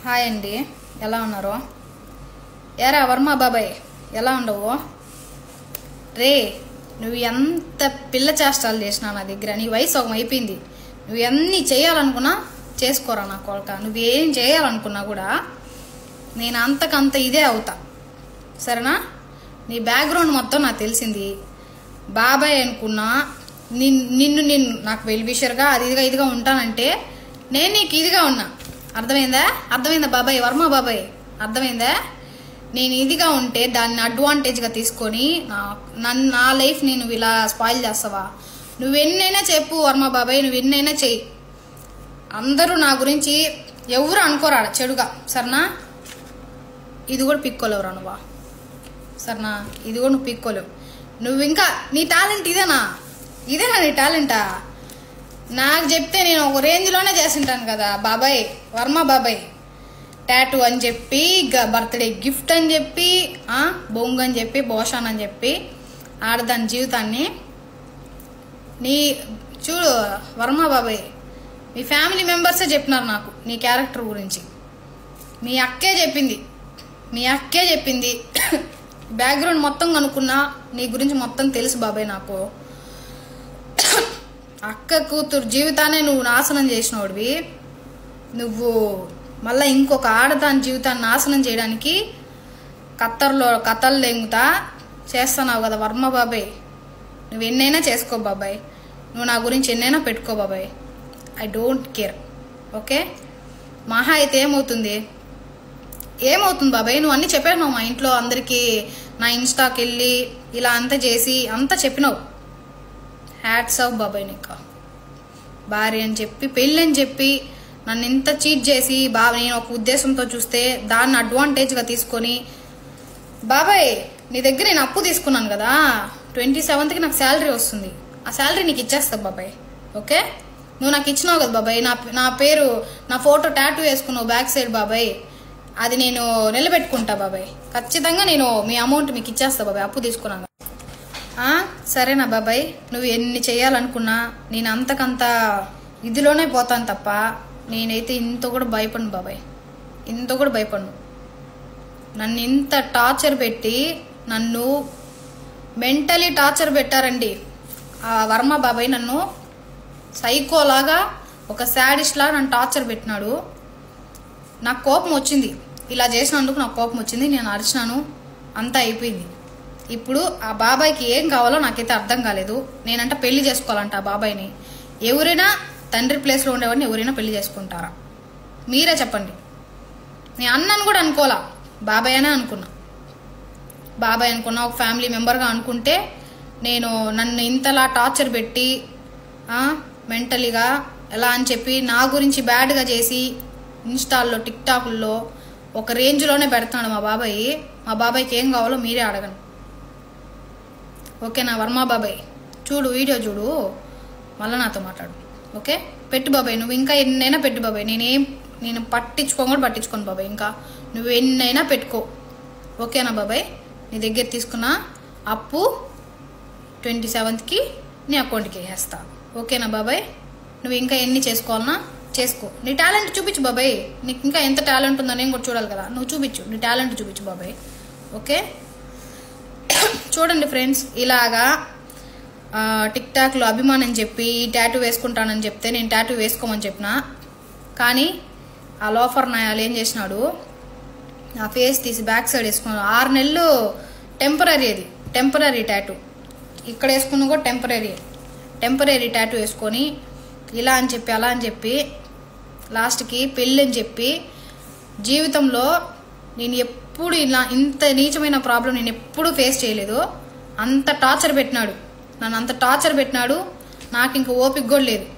Hi అండి ఎలా ఉన్నారు ఏరా వర్మ బాబాయ్ ఎలా ఉండవు రే నువ్వు ఎంత పిల్ల చేష్టాలు చేసినా నా దగ్గర నీ వయసు ఒక అయిపోయింది నువ్వు ఎన్ని చేయాలనుకున్నా చేసుకోరా నా కొలక నువ్వేం చేయాలనుకున్నా కూడా నేను అంతకంత ఇదే అవుతా సరేనా నీ బ్యాక్గ్రౌండ్ మొత్తం నాకు తెలిసింది బాబాయ్ అనుకున్నా నిన్ నిన్ను నిన్ను నాకు వెల్ విషర్గా అది ఇదిగా ఇదిగా ఉంటానంటే నేను నీకు ఇదిగా ఉన్నా అర్థమైందా అర్థమైందా బాబాయ్ వర్మ బాబాయ్ అర్థమైందా నేను ఇదిగా ఉంటే దాన్ని అడ్వాంటేజ్గా తీసుకొని నా నన్ను నా లైఫ్ నేను ఇలా స్పాయిల్ చేస్తావా నువ్వెన్నైనా చెప్పు వర్మ బాబాయ్ నువ్వు ఎన్నైనా చెయ్యి అందరూ నా గురించి ఎవరు అనుకోరా చెడుగా సరేనా ఇది కూడా పిక్కోలేవురా నువ్వా సరేనా ఇది కూడా నువ్వు పిక్కోలేవు నువ్వు ఇంకా నీ టాలెంట్ ఇదేనా ఇదేనా నీ టాలెంటా నాకు చెప్తే నేను ఒక రేంజ్లోనే చేసింటాను కదా బాబాయ్ వర్మ బాబాయ్ టాటూ అని చెప్పి బర్త్డే గిఫ్ట్ అని చెప్పి ఆ, బొంగు అని చెప్పి బోషాన్ అని చెప్పి ఆడదాని జీవితాన్ని నీ చూడు వర్మ బాబాయ్ మీ ఫ్యామిలీ మెంబర్సే చెప్పినారు నాకు నీ క్యారెక్టర్ గురించి మీ అక్కే చెప్పింది మీ అక్కే చెప్పింది బ్యాక్గ్రౌండ్ మొత్తం కనుక్కున్నా నీ గురించి మొత్తం తెలుసు బాబాయ్ నాకు అక్క కూతురు జీవితాన్ని నువ్వు నాశనం చేసినోడివి నువ్వు మళ్ళీ ఇంకొక ఆడదాని జీవితాన్ని నాశనం చేయడానికి కత్తర్లో కథలు లెంగుతా చేస్తున్నావు కదా వర్మ బాబాయ్ నువ్వు ఎన్నైనా చేసుకో బాబాయ్ నువ్వు నా గురించి ఎన్నైనా పెట్టుకో బాబాయ్ ఐ డోంట్ కేర్ ఓకే మహా అయితే ఏమవుతుంది ఏమవుతుంది బాబాయ్ నువ్వు అన్నీ చెప్పావు మా ఇంట్లో అందరికీ నా ఇన్స్టాకి వెళ్ళి ఇలా అంతా చేసి అంతా చెప్పినావు హ్యాట్స్ ఆఫ్ బాబాయ్ నీకు భార్య అని చెప్పి పెళ్ళి అని చెప్పి నన్ను ఇంత చీట్ చేసి బా నేను ఒక ఉద్దేశంతో చూస్తే దాన్ని అడ్వాంటేజ్గా తీసుకొని బాబాయ్ నీ దగ్గర నేను అప్పు తీసుకున్నాను కదా ట్వంటీ సెవెంత్కి నాకు శాలరీ వస్తుంది ఆ శాలరీ నీకు ఇచ్చేస్తా బాబాయ్ ఓకే నువ్వు నాకు ఇచ్చినావు కదా బాబాయ్ నా నా పేరు నా ఫోటో టాటూ వేసుకున్నావు బ్యాక్ సైడ్ బాబాయ్ అది నేను నిలబెట్టుకుంటా బాబాయ్ ఖచ్చితంగా నేను మీ అమౌంట్ మీకు ఇచ్చేస్తా బాబాయ్ అప్పు తీసుకున్నాను కదా. ఆ, సరేనా బాబాయ్ నువ్వు ఎన్ని చేయాలనుకున్నా నేను అంతకంత ఇదిలోనే పోతాను తప్ప నేనైతే ఇంత కూడా భయపడను బాబాయ్ ఇంత కూడా భయపడను నన్ను ఇంత టార్చర్ పెట్టి నన్ను మెంటలీ టార్చర్ పెట్టారండి ఆ వర్మ బాబాయ్ నన్ను సైకోలాగా ఒక శాడిస్ట్ లాగా నన్ను టార్చర్ పెట్టినాడు నాకు కోపం వచ్చింది ఇలా చేసినందుకు నాకు కోపం వచ్చింది నేను అరిచినాను అంతా అయిపోయింది ఇప్పుడు ఆ బాబాయ్కి ఏం కావాలో నాకైతే అర్థం కాలేదు నేనంట పెళ్లి చేసుకోవాలంట ఆ బాబాయ్ని ఎవరైనా తండ్రి ప్లేస్లో ఉండేవాడిని ఎవరైనా పెళ్లి చేసుకుంటారా మీరే చెప్పండి నేను అన్నను కూడా అనుకోలా బాబాయ్ అనే అనుకున్నా బాబాయ్ అనుకున్నా ఒక ఫ్యామిలీ మెంబర్గా అనుకుంటే నేను నన్ను ఇంతలా టార్చర్ పెట్టి మెంటలీగా ఎలా అని చెప్పి నా గురించి బ్యాడ్గా చేసి ఇన్స్టాల్లో టిక్ టాక్ల్లో ఒక రేంజ్లోనే పెడుతున్నాడు మా బాబాయ్ మా బాబాయ్కి ఏం కావాలో మీరే అడగండి ఓకేనా వర్మ బాబాయ్ చూడు వీడియో చూడు మళ్ళీ నాతో మాట్లాడు ఓకే పెట్టు బాబాయ్ నువ్వు ఇంకా ఎన్నైనా పెట్టు బాబాయ్ నేనేం నేను పట్టించుకోని కూడా పట్టించుకోను బాబాయ్ ఇంకా నువ్వు ఎన్నైనా పెట్టుకో ఓకేనా బాబాయ్ నీ దగ్గర తీసుకున్న అప్పు ట్వంటీ సెవెంత్కి నీ అకౌంట్కి వేస్తా ఓకేనా బాబాయ్ నువ్వు ఇంకా ఎన్ని చేసుకోవాలన్నా చేసుకో నీ టాలెంట్ చూపించు బాబాయ్ నీకు ఇంకా ఎంత టాలెంట్ ఉందో నేను కూడా చూడాలి కదా నువ్వు చూపించు నీ టాలెంట్ చూపించు బాబాయ్ ఓకే చూడండి ఫ్రెండ్స్ ఇలాగా ఆ, టిక్ టాక్లో అభిమానం చెప్పి టాటూ వేసుకుంటానని చెప్తే నేను టాటూ వేసుకోమని చెప్పిన కానీ ఆ లోఫర్ నాయాలు ఏం చేసినాడు ఆ ఫేస్ తీసి బ్యాక్ సైడ్ వేసుకున్నాడు ఆరు నెలలు టెంపరీ అది టెంపరీ టాటూ ఇక్కడ వేసుకున్న కూడా టెంపరీ టెంపరీ టాటూ వేసుకొని ఇలా అని చెప్పి అలా అని చెప్పి లాస్ట్కి పెళ్ళి అని చెప్పి జీవితంలో నేను ఎప్పుడు ఇలా ఇంత నీచమైన ప్రాబ్లం నేను ఎప్పుడూ ఫేస్ చేయలేదు అంత టార్చర్ పెట్టినాడు నన్ను అంత టార్చర్ పెట్టినాడు నాకు ఇంక ఓపిక కూడా లేదు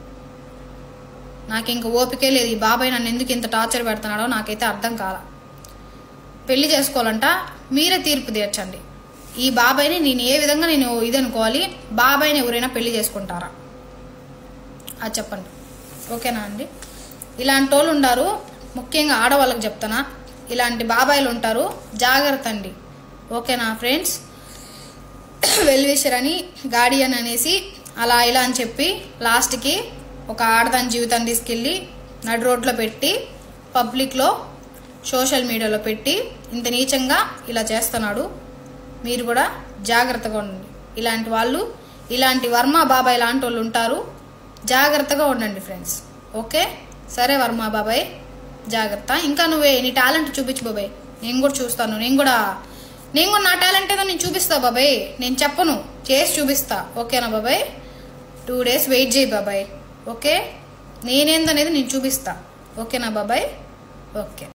నాకు ఇంక ఓపికే లేదు ఈ బాబాయ్ నన్ను ఎందుకు ఇంత టార్చర్ పెడుతున్నాడో నాకైతే అర్థం కాల పెళ్లి చేసుకోవాలంట మీరే తీర్పు తీర్చండి ఈ బాబాయ్ని నేను ఏ విధంగా నేను ఇది అనుకోవాలి బాబాయ్ని ఎవరైనా పెళ్లి చేసుకుంటారా అది చెప్పండి ఓకేనా అండి ఇలాంటి వాళ్ళు ఉంటారు ముఖ్యంగా ఆడవాళ్ళకి చెప్తానా ఇలాంటి బాబాయిలు ఉంటారు జాగ్రత్త అండి ఓకేనా ఫ్రెండ్స్ వెల్విషర్ అని గార్డియన్ అనేసి అలా ఇలా అని చెప్పి లాస్ట్కి ఒక ఆడదాని జీవితాన్ని తీసుకెళ్ళి నడు రోడ్లో పెట్టి పబ్లిక్లో సోషల్ మీడియాలో పెట్టి ఇంత నీచంగా ఇలా చేస్తున్నాడు మీరు కూడా జాగ్రత్తగా ఉండండి ఇలాంటి వాళ్ళు ఇలాంటి వర్మ బాబాయ్ లాంటి వాళ్ళు ఉంటారు జాగ్రత్తగా ఉండండి ఫ్రెండ్స్ ఓకే సరే వర్మ బాబాయ్ జాగ్రత్త ఇంకా నువ్వే నీ టాలెంట్ చూపించు బాబాయ్ నేను కూడా చూస్తాను నేను కూడా నేను కూడా నా టాలెంట్ ఏదో నేను చూపిస్తా బాబాయ్ నేను చెప్పను చేసి చూపిస్తా ఓకేనా బాబాయ్ టూ డేస్ వెయిట్ చేయి బాబాయ్ ఓకే నేనేందనేది నేను చూపిస్తా ఓకేనా బాబాయ్ ఓకే